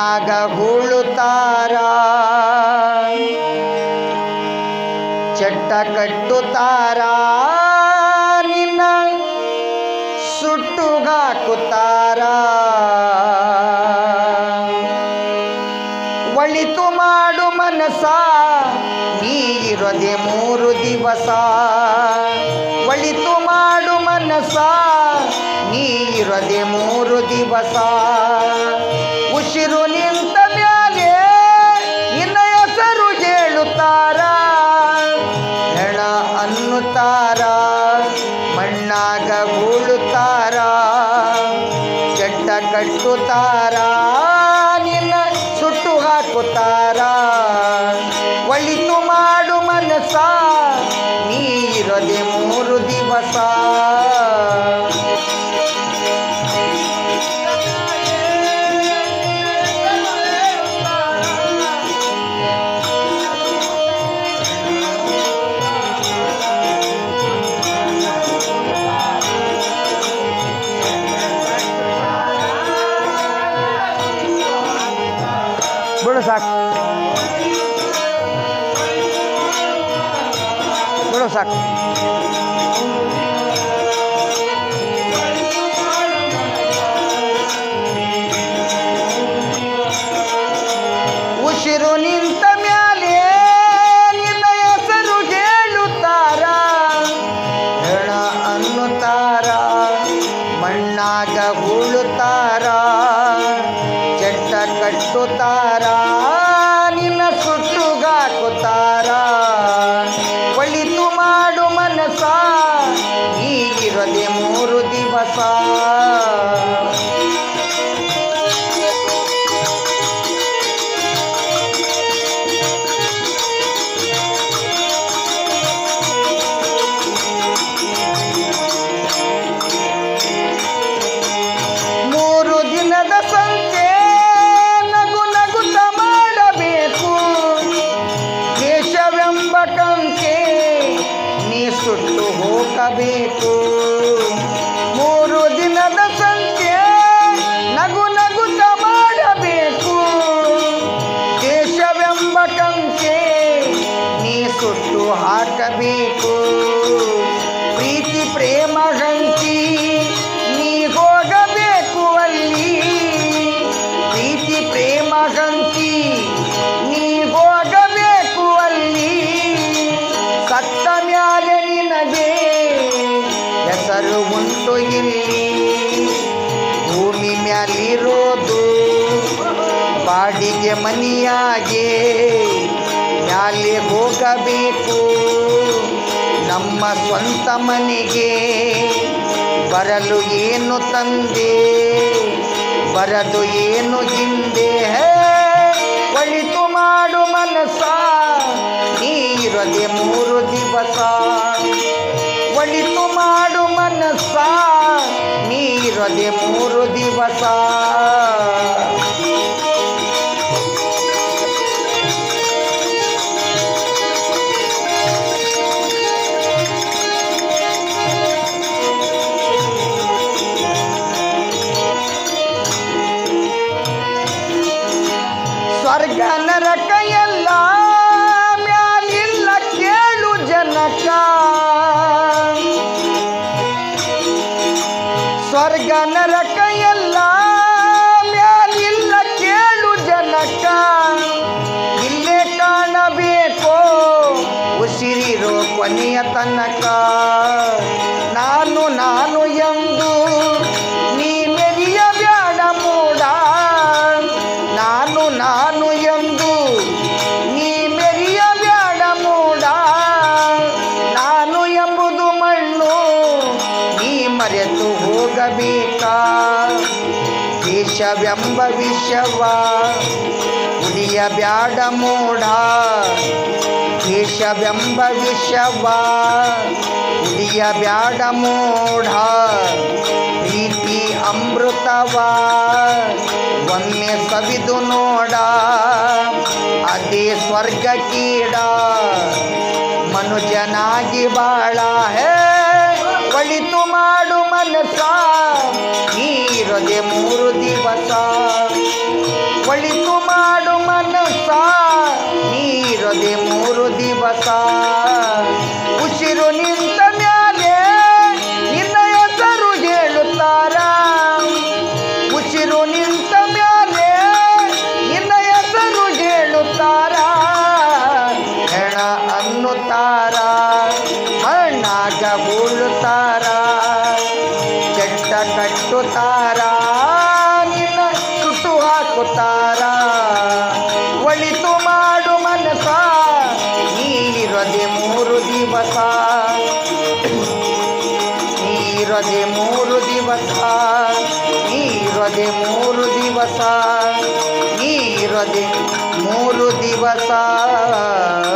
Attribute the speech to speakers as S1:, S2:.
S1: ಮಣ್ಣಾಗ ಹೂಳುತ್ತಾರ ಚಟ್ಟ ಕಟ್ಟುತ್ತಾರ ನಿನ್ನ ಸುಟ್ಟುಗಾಕುತ್ತಾರ ಒಳಿತು ಮಾಡು ಮನಸ ನೀ ಇರದೆ ಮೂರು ದಿವಸ ಒಳಿತು ಮಾಡು ಮನಸ ನೀ ಇರದೆ ಮೂರು ದಿವಸ ಉಸಿರು ನಿಂತ ಮ್ಯಾಲೆ ನಿನ್ನ ಹೆಸರು ಹೇಳುತ್ತಾರ ಹೆಣ ಅನ್ನುತ್ತಾರ ಮಣ್ಣಾಗ ಹೂಳುತ್ತಾರ ಚಟ್ಟ ಕಟ್ಟುತ್ತಾರ ನಿನ್ನ ಸುಟ್ಟು ಹಾಕುತ್ತಾರ ಒಳಿತು ಮಾಡು ಮನಸ ನೀರದೆ ಮೂರು ದಿವಸ ಬಿಡು ಸಾಕು ಬಿಡು ಸಾಕು ಉಸಿರು ನಿಂತ ಮ್ಯಾಲೆ ನಿನ್ನ ಹೆಸರು ಹೇಳುತ್ತಾರ ಹೆಣ ಅನ್ನುತ್ತಾರ ಮಣ್ಣಾಗ ಹೂಳುತ್ತಾರ ಚಟ್ಟ ಕಟ್ಟುತ್ತಾರ ನಿನ್ನ ಸುಟ್ಟುಗಾಕುತ್ತಾರ ಒಳಿತು ಮಾಡು ಮನಸ ಈಗಿರದೆ ಮೂರು ದಿವಸ ಮೂರು ದಿನದ ಸಂತೆ ನಗು ನಗುತ್ತ ಮಾಡಬೇಕು ಕೇಶವೆಂಬ ಕಂಕೆ ನೀ ಸುಟ್ಟು ಹೋಗಬೇಕು ಮೂರು ದಿನದ ಸಂತೆ ನಗು ನಗುತ್ತ ಮಾಡಬೇಕು ಕೇಶವೆಂಬ ಕಂಕೆ ನೀ ಸುಟ್ಟು ಹಾಕಬೇಕು ಪ್ರೀತಿ ಪ್ರೇಮ ಹಂಚಿ ನೀ ಹೋಗಬೇಕು ಅಲ್ಲಿ ಪ್ರೀತಿ ಪ್ರೇಮ ಹಂಚಿ ನೀ ಹೋಗಬೇಕು ಅಲ್ಲಿ ಸತ್ತ ಮ್ಯಾಲೆ ನಿನಗೆ ಹೆಸರು ಉಂಟು ಇಲ್ಲಿ ಭೂಮಿ ಮ್ಯಾಲಿರೋದು ಬಾಡಿಗೆ ಮನಿಯಾಗೆ ಮ್ಯಾಲೆ ಹೋಗಬೇಕು ನಮ್ಮ ಸ್ವಂತ ಮನೆಗೆ ಬರಲು ಏನು ತಂದೆ ಬರದು ಏನು ಹಿಂದೆ ಹೇ ಒಳಿತು ಮಾಡು ಮನಸ ನೀರದೆ ಮೂರು ದಿವಸ ಒಳಿತು ಮಾಡು ಮನಸ್ಸ ನೀರದೆ ಮೂರು ದಿವಸ ಸ್ವರ್ಗ ನರಕ ಎಲ್ಲ ಮ್ಯಾಲಿಲ್ಲ ಕೇಳು ಜನಕ ಸ್ವರ್ಗ ನರಕ ಎಲ್ಲ ಮ್ಯಾಲಿಲ್ಲ ಕೇಳು ಜನಕ ಇಲ್ಲೇ ಕಾಣಬೇಕೋ ಉಸಿರಿರೋ ಕೊನೆಯ ತನಕ ನಾನು ನಾನು ಎಂದು ನೀ ಮೆರಿಯ ಬ್ಯಾಡ ಮೂಡ ನಾನು ನಾನು ಎಂದು ನೀ ಮೆರಿಯ ಬ್ಯಾಡ ಮೂಡ ನಾನು ಎಂಬುದು ಮಣ್ಣು ನೀ ಮರೆತು ಹೋಗಬೇಕಾ ದೇಶವೆಂಬ ವಿಷವ ಉಳಿಯ ಬ್ಯಾಡ ಮೂಡ ದೇಶವೆಂಬ ವಿಷವ ಉಳಿಯ ಬ್ಯಾಡ ಮೂಢ ಪ್ರೀತಿ ಅಮೃತವ ಒಮ್ಮೆ ಸವಿದು ನೋಡ ಅದೇ ಸ್ವರ್ಗ ಕೀಡ ಮನುಜನಾಗಿ ಬಾಳ ಹೇ ಒಳಿತು ಮಾಡು ಮನಸ ನೀರದೆ ಮೂರು ದಿವಸ ಒಳಿತು ಮಾಡು ಮನಸ್ಸ ನೀರದೆ ಮೂರು ದಿವಸ ಉಸಿರು ನಿಂತ ಮ್ಯಾಲೆ ನಿನ್ನ ಹೆಸರು ಹೇಳುತ್ತಾರ ಉಸಿರು ನಿಂತ ಮ್ಯಾಲೆ ನಿನ್ನ ಹೆಸರು ಹೇಳುತ್ತಾರ ಹೆಣ ಅನ್ನುತ್ತಾರ ಮಣ್ಣಾಗ ಬೀಳುತ್ತಾರ ಕೆಟ್ಟ ಕಟ್ಟುತ್ತಾರ ನಿನ್ನ ಸುಟ್ಟು ಹಾಕುತ್ತಾರ ಒಳಿತು ಮಾಡು ಮನಸ ನೀರದೆ ಮೂರು ದಿವಸ ನೀರದೆ ಮೂರು ದಿವಸ ನೀರದೆ ಮೂರು ದಿವಸ ನೀರದೆ ಮೂರು ದಿವಸ